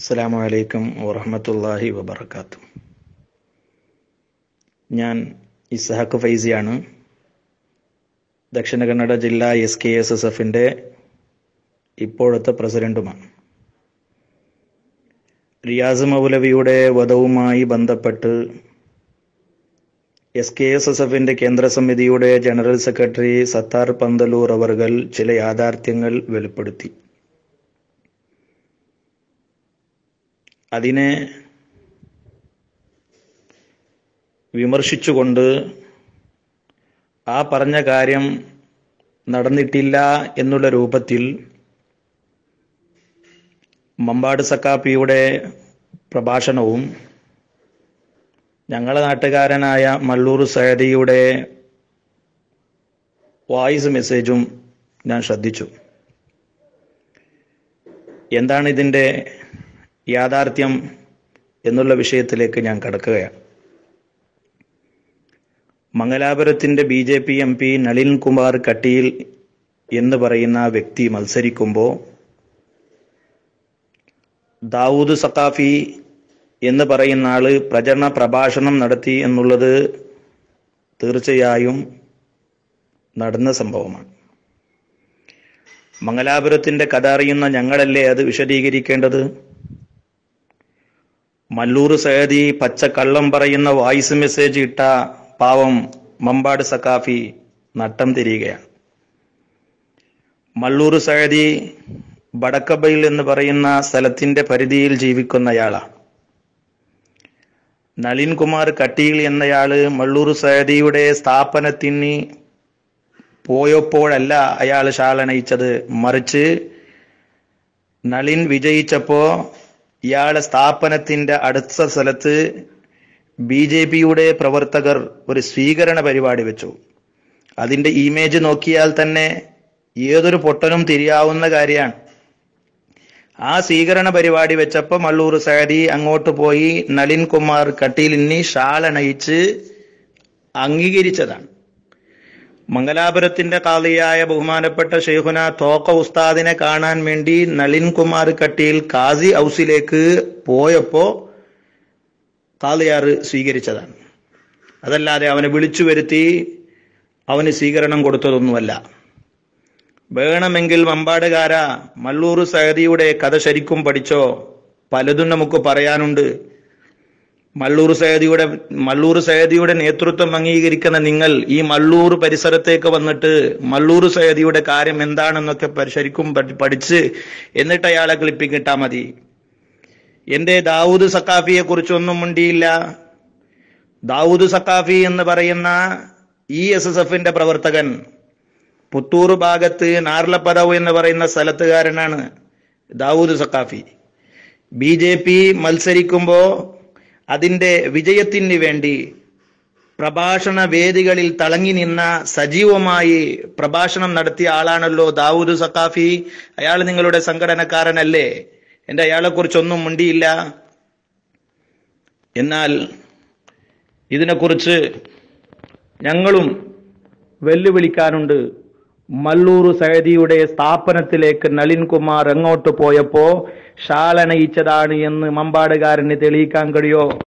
അസ്സലാമു അലൈക്കും വറഹമത്തല്ലാഹി വബർക്കാത്തു ഞാൻ ഇസ്ഹാഖ് ഫൈസിയാണ് ദക്ഷിണ കന്നഡ ജില്ലാ എസ് കെ എസ് എസ് എഫിൻ്റെ ഇപ്പോഴത്തെ പ്രസിഡന്റുമാണ് റിയാസ് മൗലവിയുടെ വധവുമായി ബന്ധപ്പെട്ട് എസ് കെ എസ് എസ് എഫിന്റെ കേന്ദ്ര സമിതിയുടെ ജനറൽ സെക്രട്ടറി സത്താർ പന്തലൂർ അവർകൾ ചില യാഥാർത്ഥ്യങ്ങൾ വെളിപ്പെടുത്തി അതിനെ വിമർശിച്ചുകൊണ്ട് ആ പറഞ്ഞ കാര്യം നടന്നിട്ടില്ല എന്നുള്ള രൂപത്തിൽ മമ്പാട് സക്കാപ്പിയുടെ പ്രഭാഷണവും ഞങ്ങളെ നാട്ടുകാരനായ മള്ളൂർ സയദിയുടെ വോയിസ് മെസ്സേജും ഞാൻ ശ്രദ്ധിച്ചു എന്താണ് ഇതിൻ്റെ യാഥാർത്ഥ്യം എന്നുള്ള വിഷയത്തിലേക്ക് ഞാൻ കടക്കുകയാണ് മംഗലാപുരത്തിന്റെ B J P M P Nalin Kumar കട്ടിയിൽ എന്ന് പറയുന്ന വ്യക്തി മത്സരിക്കുമ്പോൾ ദാവൂദ് സക്കാഫി എന്ന് പറയുന്ന ആള് പ്രചരണ പ്രഭാഷണം നടത്തി എന്നുള്ളത് തീർച്ചയായും നടന്ന സംഭവമാണ് മംഗലാപുരത്തിന്റെ കഥ അറിയുന്ന ഞങ്ങളല്ലേ അത് വിശദീകരിക്കേണ്ടത് മല്ലൂർ സയദി പച്ച കള്ളം പറയുന്ന വോയിസ് മെസ്സേജ് ഇട്ട പാവം മമ്പാട് സക്കാഫി നട്ടം തിരിയുകയാണ് മള്ളൂർ സയദി ബടക്കബയിൽ എന്ന് പറയുന്ന സ്ഥലത്തിന്റെ പരിധിയിൽ ജീവിക്കുന്നയാളാണ് നളിൻ കുമാർ കട്ടിയിൽ എന്നയാള് മള്ളൂർ സയദിയുടെ സ്ഥാപനത്തിന് പോയപ്പോഴല്ല അയാൾ ശാലനയിച്ചത് മറിച്ച് നളിൻ വിജയിച്ചപ്പോ ഇയാളെ സ്ഥാപനത്തിന്റെ അടുത്ത സ്ഥലത്ത് ബി ജെ പിയുടെ പ്രവർത്തകർ ഒരു സ്വീകരണ പരിപാടി വെച്ചു അതിന്റെ ഇമേജ് നോക്കിയാൽ തന്നെ ഏതൊരു പൊട്ടനും തിരിയാവുന്ന കാര്യമാണ് ആ സ്വീകരണ പരിപാടി വെച്ചപ്പോ മള്ളൂർ സഹദി അങ്ങോട്ട് പോയി നളിൻ കുമാർ കട്ടീലിന് ഷാളണയിച്ച് അംഗീകരിച്ചതാണ് മംഗലാപുരത്തിന്റെ കാളിയായ ബഹുമാനപ്പെട്ട ഷെയ്ഖുന തോക്ക ഉസ്താദിനെ കാണാൻ വേണ്ടി നളിൻ കുമാർ കട്ടിയിൽ കാസി ഹൗസിലേക്ക് പോയപ്പോ കാളിയാറ് സ്വീകരിച്ചതാണ് അതല്ലാതെ അവനെ വിളിച്ചു വരുത്തി അവന് സ്വീകരണം കൊടുത്തതൊന്നുമല്ല വേണമെങ്കിൽ മമ്പാടുകാര മല്ലൂർ സഹദിയുടെ കഥ ശരിക്കും പഠിച്ചോ പലതും നമുക്ക് പറയാനുണ്ട് മള്ളൂർ സയദിയുടെ മള്ളൂർ സയദിയുടെ നേതൃത്വം അംഗീകരിക്കുന്ന നിങ്ങൾ ഈ മള്ളൂർ പരിസരത്തേക്ക് വന്നിട്ട് മള്ളൂർ സയദിയുടെ കാര്യം എന്താണെന്നൊക്കെ ശരിക്കും പഠിച്ച് എന്നിട്ട് അയാളെ ക്ലിപ്പിംഗ് കിട്ടാ മതി എന്റെ ദാവൂദ് സക്കാഫിയെ കുറിച്ചൊന്നും മുണ്ടിയില്ല ദാവൂദ് സക്കാഫി എന്ന് പറയുന്ന ഇ എസ് എസ് എഫിന്റെ പ്രവർത്തകൻ പുത്തൂർ ഭാഗത്ത് നാർലപ്പദവ് എന്ന് പറയുന്ന സ്ഥലത്തുകാരനാണ് Dawood Saqafi B J P മത്സരിക്കുമ്പോ അതിന്റെ വിജയത്തിന് വേണ്ടി പ്രഭാഷണ വേദികളിൽ തളങ്ങി നിന്ന സജീവമായി പ്രഭാഷണം നടത്തിയ ആളാണല്ലോ ദാവൂദ് സക്കാഫി അയാൾ നിങ്ങളുടെ സംഘടനക്കാരനല്ലേ എന്റെ അയാളെ കുറിച്ചൊന്നും മുണ്ടിയില്ല എന്നാൽ ഇതിനെക്കുറിച്ച് ഞങ്ങളും വെല്ലുവിളിക്കാനുണ്ട് മല്ലൂർ സഹദിയുടെ സ്ഥാപനത്തിലേക്ക് നളിൻ കുമാർ എങ്ങോട്ട് പോയപ്പോ ഷാളണയിച്ചതാണ് എന്ന് മമ്പാടുകാരന് തെളിയിക്കാൻ കഴിയോ